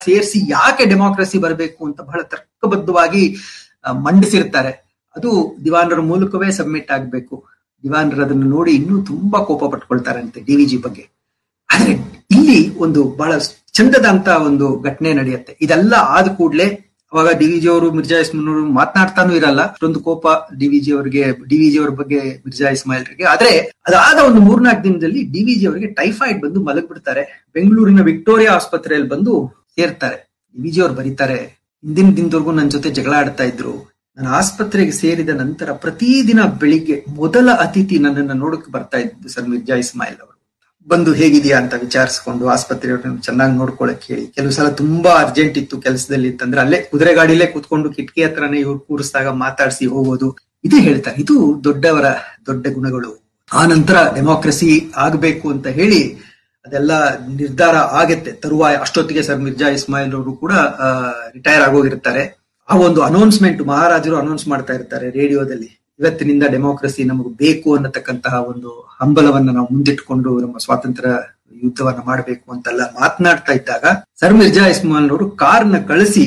ಸೇರಿಸಿ ಯಾಕೆ ಡೆಮಾಕ್ರಸಿ ಬರಬೇಕು ಅಂತ ಬಹಳ ತರ್ಕಬದ್ಧವಾಗಿ ಮಂಡಿಸಿರ್ತಾರೆ ಅದು ದಿವಾನರ ಮೂಲಕವೇ ಸಬ್ಮಿಟ್ ಆಗ್ಬೇಕು ದಿವಾನರು ಅದನ್ನು ನೋಡಿ ಇನ್ನೂ ತುಂಬಾ ಕೋಪ ಪಟ್ಕೊಳ್ತಾರಂತೆ ಡಿ ವಿ ಜಿ ಬಗ್ಗೆ ಆದ್ರೆ ಇಲ್ಲಿ ಒಂದು ಬಹಳ ಚಂದದ ಅಂತ ಒಂದು ಘಟನೆ ನಡೆಯುತ್ತೆ ಇದೆಲ್ಲ ಆದ ಕೂಡ್ಲೆ ಅವಾಗ ಡಿ ವಿ ಜಿ ಅವರು ಮಿರ್ಜಾ ಇಸ್ಮಾಯಿಲ್ ಮಾತನಾಡ್ತಾನೂ ಇರಲ್ಲ ಅಷ್ಟೊಂದು ಕೋಪ ಡಿ ವಿ ಜಿ ಅವರಿಗೆ ಡಿ ವಿ ಜಿ ಅವ್ರ ಬಗ್ಗೆ ಮಿರ್ಜಾ ಇಸ್ಮಾಯಿಲ್ರಿಗೆ ಆದ್ರೆ ಅದಾದ ಒಂದು ಮೂರ್ನಾಲ್ಕು ದಿನದಲ್ಲಿ ಡಿ ವಿ ಜಿ ಅವರಿಗೆ ಟೈಫಾಯ್ಡ್ ಬಂದು ಮಲಗ್ಬಿಡ್ತಾರೆ ಬೆಂಗಳೂರಿನ ವಿಕ್ಟೋರಿಯಾ ಆಸ್ಪತ್ರೆಯಲ್ಲಿ ಬಂದು ಸೇರ್ತಾರೆ ಡಿ ವಿ ಜಿ ಅವ್ರು ಬರೀತಾರೆ ಹಿಂದಿನ ದಿನದವರೆಗೂ ನನ್ನ ಜೊತೆ ಜಗಳ ಆಡ್ತಾ ಇದ್ರು ನಾನು ಆಸ್ಪತ್ರೆಗೆ ಸೇರಿದ ನಂತರ ಪ್ರತಿದಿನ ಬೆಳಿಗ್ಗೆ ಮೊದಲ ಅತಿಥಿ ನನ್ನನ್ನು ನೋಡಕ್ ಬರ್ತಾ ಇದ್ದು ಸರ್ ಮಿರ್ಜಾ ಇಸ್ಮಾಯಿಲ್ ಅವರು ಬಂದು ಹೇಗಿದೆಯಾ ಅಂತ ವಿಚಾರಿಸ್ಕೊಂಡು ಆಸ್ಪತ್ರೆಯವ್ರನ್ನ ಚೆನ್ನಾಗಿ ನೋಡ್ಕೊಳಕ್ ಹೇಳಿ ಕೆಲವು ಸಲ ತುಂಬಾ ಅರ್ಜೆಂಟ್ ಇತ್ತು ಕೆಲಸದಲ್ಲಿ ಇತ್ತಂದ್ರೆ ಅಲ್ಲೇ ಕುದುರೆ ಗಾಡಿಲೇ ಕುತ್ಕೊಂಡು ಕಿಟಕಿ ಹತ್ರನೇ ಇವ್ರು ಕೂರಿಸಿದಾಗ ಮಾತಾಡಿಸಿ ಹೋಗೋದು ಇದು ಹೇಳ್ತಾರೆ ಇದು ದೊಡ್ಡವರ ದೊಡ್ಡ ಗುಣಗಳು ಆ ನಂತರ ಡೆಮೋಕ್ರಸಿ ಆಗ್ಬೇಕು ಅಂತ ಹೇಳಿ ಅದೆಲ್ಲ ನಿರ್ಧಾರ ಆಗತ್ತೆ ತರುವಾಯ ಅಷ್ಟೊತ್ತಿಗೆ ಸರ್ ಮಿರ್ಜಾ ಇಸ್ಮಾಯಿಲ್ ಅವರು ಕೂಡ ರಿಟೈರ್ ಆಗೋಗಿರ್ತಾರೆ ಆ ಒಂದು ಅನೌನ್ಸ್ಮೆಂಟ್ ಮಹಾರಾಜರು ಅನೌನ್ಸ್ ಮಾಡ್ತಾ ಇರ್ತಾರೆ ರೇಡಿಯೋದಲ್ಲಿ ಇವತ್ತಿನಿಂದ ಡೆಮೋಕ್ರಸಿ ನಮಗೆ ಬೇಕು ಅನ್ನತಕ್ಕಂತಹ ಒಂದು ಹಂಬಲವನ್ನ ನಾವು ಮುಂದಿಟ್ಕೊಂಡು ನಮ್ಮ ಸ್ವಾತಂತ್ರ್ಯ ಯುದ್ಧವನ್ನ ಮಾಡಬೇಕು ಅಂತೆಲ್ಲ ಮಾತನಾಡ್ತಾ ಇದ್ದಾಗ ಸರ್ ಮಿರ್ಜಾ ಇಸ್ಮಾಯಿಲ್ ಅವರು ಕಾರ್ನ ಕಳಿಸಿ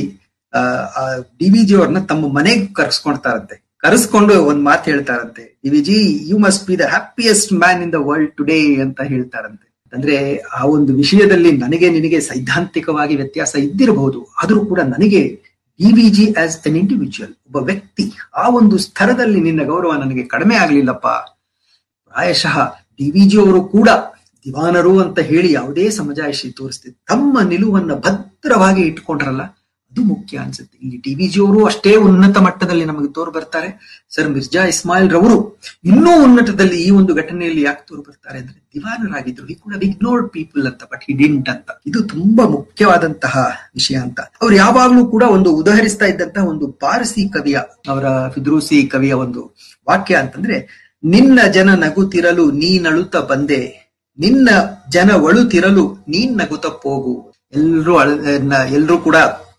ಡಿ ವಿ ಜಿ ಅವ್ರನ್ನ ತಮ್ಮ ಮನೆಗೆ ಕರ್ಸ್ಕೊಳ್ತಾರಂತೆ ಕರೆಸ್ಕೊಂಡು ಒಂದ್ ಮಾತು ಹೇಳ್ತಾರಂತೆ D V G you must be the happiest man in the world today ಅಂತ ಹೇಳ್ತಾರಂತೆ ಅಂದ್ರೆ ಆ ಒಂದು ವಿಷಯದಲ್ಲಿ ನನಗೆ ನಿನಗೆ ಸೈದ್ಧಾಂತಿಕವಾಗಿ ವ್ಯತ್ಯಾಸ ಇದ್ದಿರಬಹುದು ಆದ್ರೂ ಕೂಡ ನನಗೆ D V G as an individual ಒಬ್ಬ ವ್ಯಕ್ತಿ ಆ ಒಂದು ಸ್ತರದಲ್ಲಿ ನಿನ್ನ ಗೌರವ ನನಗೆ ಕಡಿಮೆ ಆಗ್ಲಿಲ್ಲಪ್ಪ ಪ್ರಾಯಶಃ ಡಿ ವಿ ಜಿ ಅವರು ಕೂಡ ದಿವಾನರು ಅಂತ ಹೇಳಿ ಯಾವುದೇ ಸಮಜಾಯಿಷಿ ತೋರಿಸ್ತಿದ್ರು ತಮ್ಮ ನಿಲುವನ್ನ ಭದ್ರವಾಗಿ ಇಟ್ಕೊಂಡ್ರಲ್ಲ ಅದು ಮುಖ್ಯ ಅನ್ಸುತ್ತೆ ಇಲ್ಲಿ ಡಿ ವಿ ಜಿ ಅವರು ಅಷ್ಟೇ ಉನ್ನತ ಮಟ್ಟದಲ್ಲಿ ನಮಗೆ ತೋರು ಬರ್ತಾರೆ ಸರ್ ಮಿರ್ಜಾ ಇಸ್ಮಾಯಿಲ್ ರವರು ಇನ್ನೂ ಉನ್ನತದಲ್ಲಿ ಈ ಒಂದು ಘಟನೆಯಲ್ಲಿ ಯಾಕೆ ತೋರು ಬರ್ತಾರೆ ಅಂದ್ರೆ ದಿವಾನರಾಗಿದ್ರು ಈ ಕೂಡ ಇಗ್ನೋರ್ಡ್ ಪೀಪಲ್ ಅಂತ ಬಟ್ ಹಿ ಡಿಂಟ್ ಅಂತ ಇದು ತುಂಬಾ ಮುಖ್ಯವಾದಂತಹ ವಿಷಯ ಅಂತ ಅವ್ರು ಯಾವಾಗ್ಲೂ ಕೂಡ ಒಂದು ಉದಾಹರಿಸ್ತಾ ಇದ್ದಂತಹ ಒಂದು ಪಾರಸಿ ಕವಿಯ ಅವರ ಫಿದ್ರೂಸಿ ಕವಿಯ ಒಂದು ವಾಕ್ಯ ಅಂತಂದ್ರೆ ನಿನ್ನ ಜನ ನಗುತ್ತಿರಲು ನೀ ನಳುತ್ತ ಬಂದೆ ನಿನ್ನ ಜನ ಒಳುತ್ತಿರಲು ನೀನ್ ನಗುತ್ತ ಹೋಗು ಎಲ್ರು ಅಳ ಎಲ್ರು ಕೂಡ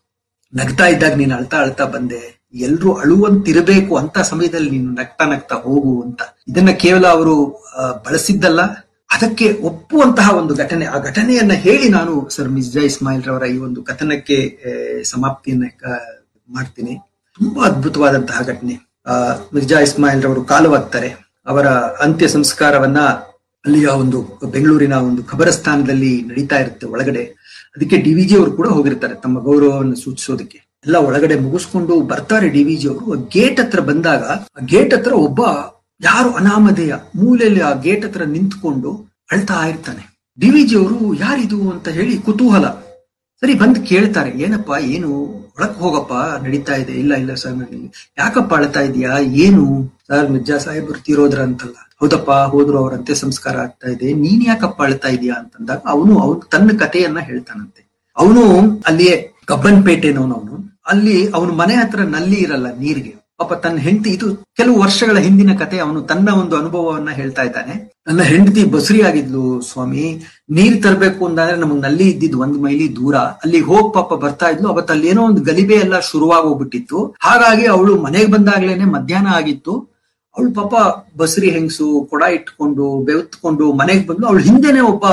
ನಗ್ತಾ ಇದ್ದಾಗ ನೀನು ಅಳ್ತಾ ಅಳ್ತಾ ಬಂದೆ ಎಲ್ರು ಅಳುವಂತಿರಬೇಕು ಅಂತ ಸಮಯದಲ್ಲಿ ನೀನು ನಗ್ತಾ ನಗ್ತಾ ಹೋಗು ಅಂತ ಇದನ್ನ ಕೇವಲ ಅವರು ಬಳಸಿದ್ದಲ್ಲ ಅದಕ್ಕೆ ಒಪ್ಪುವಂತಹ ಒಂದು ಘಟನೆ ಆ ಘಟನೆಯನ್ನ ಹೇಳಿ ನಾನು ಸರ್ ಮಿರ್ಜಾ ಇಸ್ಮಾಯಿಲ್ ರವರ ಈ ಒಂದು ಕಥನಕ್ಕೆ ಸಮಾಪ್ತಿಯನ್ನ ಮಾಡ್ತೀನಿ ತುಂಬಾ ಅದ್ಭುತವಾದಂತಹ ಘಟನೆ ಆ ಮಿರ್ಜಾ ಇಸ್ಮಾಯಿಲ್ ರವರು ಕಾಲವಾಗ್ತಾರೆ ಅವರ ಅಂತ್ಯ ಸಂಸ್ಕಾರವನ್ನ ಅಲ್ಲಿಯ ಒಂದು ಬೆಂಗಳೂರಿನ ಒಂದು ಖಬರಸ್ಥಾನದಲ್ಲಿ ನಡೀತಾ ಇರುತ್ತೆ ಒಳಗಡೆ ಅದಕ್ಕೆ ಡಿ ವಿಜಿ ಅವರು ಕೂಡ ಹೋಗಿರ್ತಾರೆ ತಮ್ಮ ಗೌರವವನ್ನು ಸೂಚಿಸೋದಕ್ಕೆ ಎಲ್ಲ ಒಳಗಡೆ ಮುಗಿಸ್ಕೊಂಡು ಬರ್ತಾರೆ ಡಿ ವಿಜಿ ಅವರು ಗೇಟ್ ಹತ್ರ ಬಂದಾಗ ಆ ಗೇಟ್ ಹತ್ರ ಒಬ್ಬ ಯಾರು ಅನಾಮಧೇಯ ಮೂಲೆಯಲ್ಲಿ ಆ ಗೇಟ್ ಹತ್ರ ನಿಂತ್ಕೊಂಡು ಅಳ್ತಾ ಇರ್ತಾನೆ ಡಿ ವಿಜಿ ಅವರು ಯಾರಿದು ಅಂತ ಹೇಳಿ ಕುತೂಹಲ ಸರಿ ಬಂದು ಕೇಳ್ತಾರೆ ಏನಪ್ಪ ಏನು ಒಳಕ್ ಹೋಗಪ್ಪ ನಡೀತಾ ಇದೆ ಇಲ್ಲ ಇಲ್ಲ ಸರ್ ನನಗೆ ಯಾಕಪ್ಪ ಅಳ್ತಾ ಇದೀಯಾ ಏನು ಸರ್ ಮಿರ್ಜಾ ಸಾಹೇಬ್ ತೀರೋದ್ರ ಅಂತಲ್ಲ ಹೌದಪ್ಪ ಹೋದ್ರು ಅವ್ರ ಅಂತ್ಯ ಸಂಸ್ಕಾರ ಆಗ್ತಾ ಇದೆ ನೀನ್ ಯಾಕಪ್ಪ ಅಳ್ತಾ ಇದೀಯಾ ಅಂತಂದಾಗ ಅವನು ಅವನು ತನ್ನ ಕಥೆಯನ್ನ ಹೇಳ್ತಾನಂತೆ ಅವನು ಅಲ್ಲಿಯೇ ಕಬ್ಬನ್ಪೇಟೆನವನವನು ಅಲ್ಲಿ ಅವನ ಮನೆ ಹತ್ರ ನಲ್ಲಿ ಇರಲ್ಲ ನೀರಿಗೆ ಪಾಪ ತನ್ನ ಹೆಂಡತಿ ಇದು ಕೆಲವು ವರ್ಷಗಳ ಹಿಂದಿನ ಕತೆ ಅವನು ತನ್ನ ಒಂದು ಅನುಭವವನ್ನ ಹೇಳ್ತಾ ಇದ್ದಾನೆ ನನ್ನ ಹೆಂಡತಿ ಬಸುರಿ ಆಗಿದ್ಲು ಸ್ವಾಮಿ ನೀರ್ ತರಬೇಕು ಅಂತಂದ್ರೆ ನಮಗ್ ನಲ್ಲಿ ಇದ್ದಿದ್ ಒಂದ್ ಮೈಲಿ ದೂರ ಅಲ್ಲಿ ಹೋಗ್ ಪಾಪ ಬರ್ತಾ ಇದ್ಲು ಅವತ್ತು ಅಲ್ಲಿ ಏನೋ ಒಂದು ಗಲಿಬೆ ಎಲ್ಲ ಶುರುವಾಗೋಗ್ಬಿಟ್ಟಿತ್ತು ಹಾಗಾಗಿ ಅವಳು ಮನೆಗೆ ಬಂದಾಗ್ಲೇನೆ ಮಧ್ಯಾಹ್ನ ಆಗಿತ್ತು ಅವಳು ಪಾಪ ಬಸರಿ ಹೆಂಗಸು ಕೊಡ ಇಟ್ಕೊಂಡು ಬೆವತ್ಕೊಂಡು ಮನೆಗೆ ಬಂದು ಅವಳು ಹಿಂದೆನೆ ಒಬ್ಬ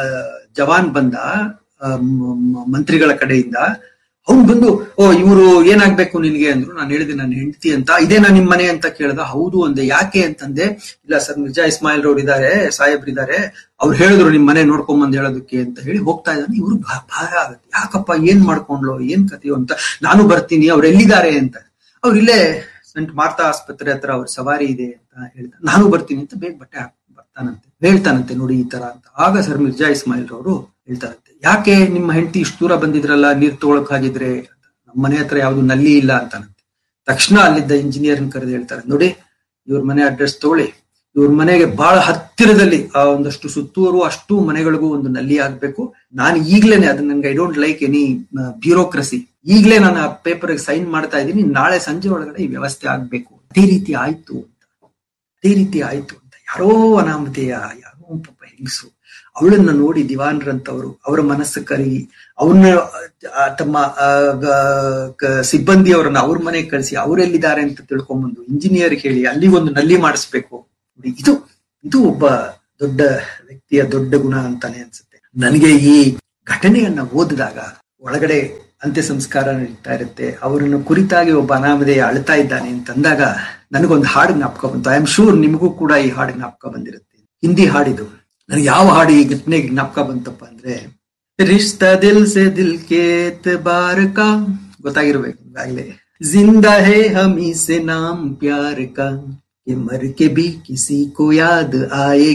ಜವಾನ್ ಬಂದ ಮಂತ್ರಿಗಳ ಕಡೆಯಿಂದ ಅವ್ನು ಬಂದು ಓ ಇವರು ಏನಾಗ್ಬೇಕು ನಿನ್ಗೆ ಅಂದ್ರು ನಾನು ಹೇಳಿದೆ ನನ್ನ ಹೆಂಡತಿ ಅಂತ ಇದೇನಾ ನಿಮ್ ಮನೆ ಅಂತ ಕೇಳ್ದ ಹೌದು ಅಂದೆ ಯಾಕೆ ಅಂತಂದೆ ಇಲ್ಲ ಸರ್ ಮಿರ್ಜಾ ಇಸ್ಮಾಯಿಲ್ ರವ್ರು ಇದಾರೆ ಸಾಹೇಬ್ರಿದ್ದಾರೆ ಅವ್ರು ಹೇಳಿದ್ರು ನಿಮ್ ಮನೆ ನೋಡ್ಕೊಂಬಂದ್ ಹೇಳೋದಕ್ಕೆ ಅಂತ ಹೇಳಿ ಹೋಗ್ತಾ ಇದ್ದಾನೆ ಇವ್ರು ಭಾರ ಆಗುತ್ತೆ ಯಾಕಪ್ಪ ಏನ್ ಮಾಡ್ಕೊಂಡ್ಲು ಏನ್ ಕಥೆಯೋ ಅಂತ ನಾನು ಬರ್ತೀನಿ ಅವ್ರು ಎಲ್ಲಿದ್ದಾರೆ ಅಂತ ಅವ್ರು ಇಲ್ಲೇ ಸಂಟ್ ಮಾರ್ತಾ ಆಸ್ಪತ್ರೆ ಹತ್ರ ಅವ್ರ ಸವಾರಿ ಇದೆ ಅಂತ ಹೇಳ್ತಾರೆ ನಾನು ಬರ್ತೀನಿ ಅಂತ ಬೇಗ ಬಟ್ಟೆ ಹಾಕ್ ಬರ್ತಾನಂತೆ ಹೇಳ್ತಾನಂತೆ ನೋಡಿ ಈ ತರ ಅಂತ ಆಗ ಸರ್ ಮಿರ್ಜಾ ಇಸ್ಮಾಯಿಲ್ ರವರು ಹೇಳ್ತಾರಂತೆ ಯಾಕೆ ನಿಮ್ಮ ಹೆಂಡತಿ ಇಷ್ಟು ದೂರ ಬಂದಿದ್ರಲ್ಲ ನೀರ್ ತಗೊಳಕ್ ಹಾಗಿದ್ರೆ ನಮ್ಮ ಮನೆ ಹತ್ರ ಯಾವ್ದು ನಲ್ಲಿ ಇಲ್ಲ ಅಂತಾನಂತೆ ತಕ್ಷಣ ಅಲ್ಲಿದ್ದ ಇಂಜಿನಿಯರ್ ಕರೆದು ಹೇಳ್ತಾರೆ ನೋಡಿ ಇವ್ರ ಮನೆ ಅಡ್ರೆಸ್ ತಗೊಳ್ಳಿ ಇವ್ರ ಮನೆಗೆ ಬಹಳ ಹತ್ತಿರದಲ್ಲಿ ಆ ಒಂದಷ್ಟು ಸುತ್ತೂರು ಅಷ್ಟು ಮನೆಗಳಿಗೂ ಒಂದು ನಲ್ಲಿ ಆಗ್ಬೇಕು ನಾನು ಈಗ್ಲೇನೆ ಅದನ್ನ ನನ್ಗೆ I don't like any bureaucracy ಈಗ್ಲೇ ನಾನು ಆ ಪೇಪರ್ ಸೈನ್ ಮಾಡ್ತಾ ಇದ್ದೀನಿ ನಾಳೆ ಸಂಜೆ ಒಳಗಡೆ ಈ ವ್ಯವಸ್ಥೆ ಆಗ್ಬೇಕು ಅದೇ ರೀತಿ ಆಯ್ತು ಅಂತ ಅದೇ ರೀತಿ ಆಯ್ತು ಅಂತ ಯಾರೋ ಅನಾಮಧೇಯ ಯಾರೋ ಪಾಪ ಹೆಂಗಸು ಅವಳನ್ನ ನೋಡಿ ದಿವಾನ್ರಂತವರು ಅವರ ಮನಸ್ಸು ಕರಿ ಅವ್ರನ್ನ ತಮ್ಮ ಸಿಬ್ಬಂದಿ ಅವರನ್ನ ಅವ್ರ ಮನೆಗೆ ಕಳಿಸಿ ಅವರೆಲ್ಲಿದ್ದಾರೆ ಅಂತ ತಿಳ್ಕೊಂಬಂದು ಇಂಜಿನಿಯರ್ ಹೇಳಿ ಅಲ್ಲಿ ಒಂದು ನಲ್ಲಿ ಮಾಡಿಸ್ಬೇಕು ಇದು ಇದು ಒಬ್ಬ ದೊಡ್ಡ ವ್ಯಕ್ತಿಯ ದೊಡ್ಡ ಗುಣ ಅಂತಾನೆ ಅನ್ಸುತ್ತೆ ನನಗೆ ಈ ಘಟನೆಯನ್ನ ಓದಿದಾಗ ಒಳಗಡೆ ಅಂತ್ಯ ಸಂಸ್ಕಾರ ನಡೀತಾ ಇರುತ್ತೆ ಅವರನ್ನು ಕುರಿತಾಗಿ ಒಬ್ಬ ಅನಾಮಧೇಯ ಅಳ್ತಾ ಇದ್ದಾನೆ ಅಂತಂದಾಗ ನನಗೊಂದು ಹಾಡು ಜ್ಞಾಪಕ ಬಂತು ಐ ಆಮ್ ಶೂರ್ ನಿಮಗೂ ಕೂಡ ಈ ಹಾಡು ಜ್ಞಾಪಕ ಬಂದಿರುತ್ತೆ ಹಿಂದಿ ಹಾಡಿದು ನನಗೆ ಯಾವ ಹಾಡು ಈ ಘಟನೆಗೆ ಜ್ಞಾಪಕ ಬಂತಪ್ಪ ಅಂದ್ರೆ ರಿಶ್ತಾ ದಿಲ್ ಸೆ ದಿಲ್ ಕೆ ಬಾರ್ ಕಾ ಗೊತ್ತಾಗಿರ್ಬೇಕು ಈಗಾಗಲೇ जिंदा है हमी से नाम प्यार का कि मर के भी किसी को याद आए